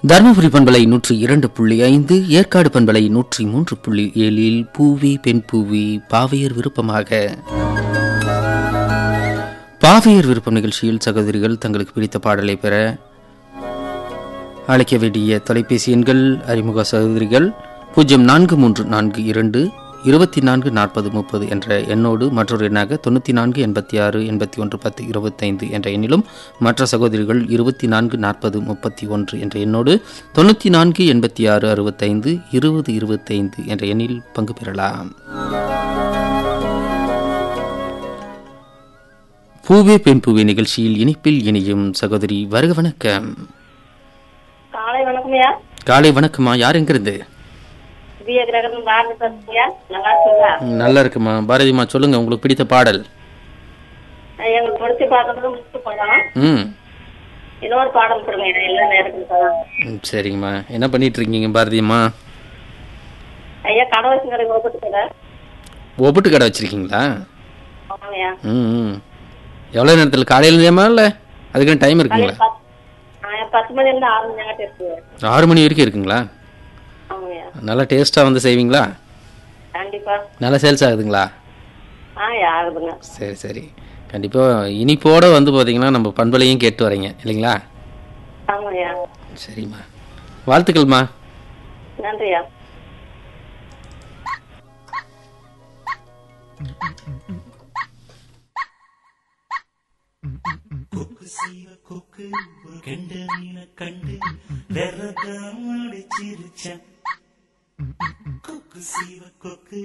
தருமபுரி பண்பலை நூற்றி இரண்டு புள்ளி ஐந்து ஏற்காடு பண்பலை நூற்றி மூன்று புள்ளி ஏழில் பூவி பெண் பூவி பாவையர் விருப்பமாக பாவையர் விருப்பம் நிகழ்ச்சியில் சகோதரிகள் தங்களுக்கு பிடித்த பாடலை பெற அழைக்க வேண்டிய தொலைபேசி எண்கள் அறிமுக சகோதரிகள் பூஜ்ஜியம் நான்கு மூன்று நான்கு இரண்டு இருபத்தி நான்கு நாற்பது முப்பது என்ற எண்ணோடு மற்றொரு எண்ணாக தொண்ணூற்றி நான்கு எண்பத்தி ஆறு எண்பத்தி ஒன்று பத்து இருபத்தைந்து என்ற எண்ணிலும் மற்ற சகோதரிகள் இருபத்தி நான்கு நாற்பது முப்பத்தி ஒன்று என்ற எண்ணோடு தொண்ணூற்றி நான்கு எண்பத்தி ஆறு அறுபத்தைந்து இருபது இருபத்தைந்து என்ற எண்ணில் பங்கு பெறலாம் பூவே பெண் பூவே நிகழ்ச்சியில் இனிப்பில் இனியும் சகோதரி வருக வணக்கம் காலை வணக்கம்யா காலை வணக்கம்மா யார் எங்கிருந்து திவ்ய கிரகம் பாரதி பேசுறியா நல்லா இருக்கீங்களா நல்லா இருக்குமா பாரதிமா சொல்லுங்க உங்களுக்கு பிடித்த பாடல் எங்களுக்கு பிடிச்ச பாடுறது முடிச்சு போடலாம் ம் இன்னொரு பாடம் கொடுங்க இது எல்லா நேரத்துக்கு சொல்லலாம் ம், சரிங்கம்மா என்ன பண்ணிட்டு இருக்கீங்க பாரதியம்மா ஐயா கடை வச்சுங்கிற ஒப்பிட்டு கடை ஒப்பிட்டு கடை வச்சிருக்கீங்களா ஆமாங்கய்யா ம் ம் எவ்வளோ நேரத்தில் காலையிலேருந்தேமா இல்லை அதுக்குன்னு டைம் இருக்குங்களா பத்து ஆ, பத்து மணி இருந்து ஆறு மணி நேரம் இருக்கு ஆறு மணி வரைக்கும் இருக்குங்களா ஆமாங்கய்யா நல்லா டேஸ்ட்டாக வந்து செய்வீங்களா கண்டிப்பா நல்லா சேல்ஸ் ஆகுதுங்களா ஆ ஆகுதுங்க சரி சரி கண்டிப்பாக இனிப்போட வந்து பார்த்தீங்கன்னா நம்ம பண்பலையும் கேட்டு வரீங்க இல்லைங்களா ஆமாங்கய்யா சரிம்மா வாழ்த்துக்கள்மா நன்றியா கொக்கு சீவ கொக்கு ஒரு கெண்ட மீனை கண்டு வெறதாமடி சிரிச்சேன் கொக்கு சீவ கொக்கு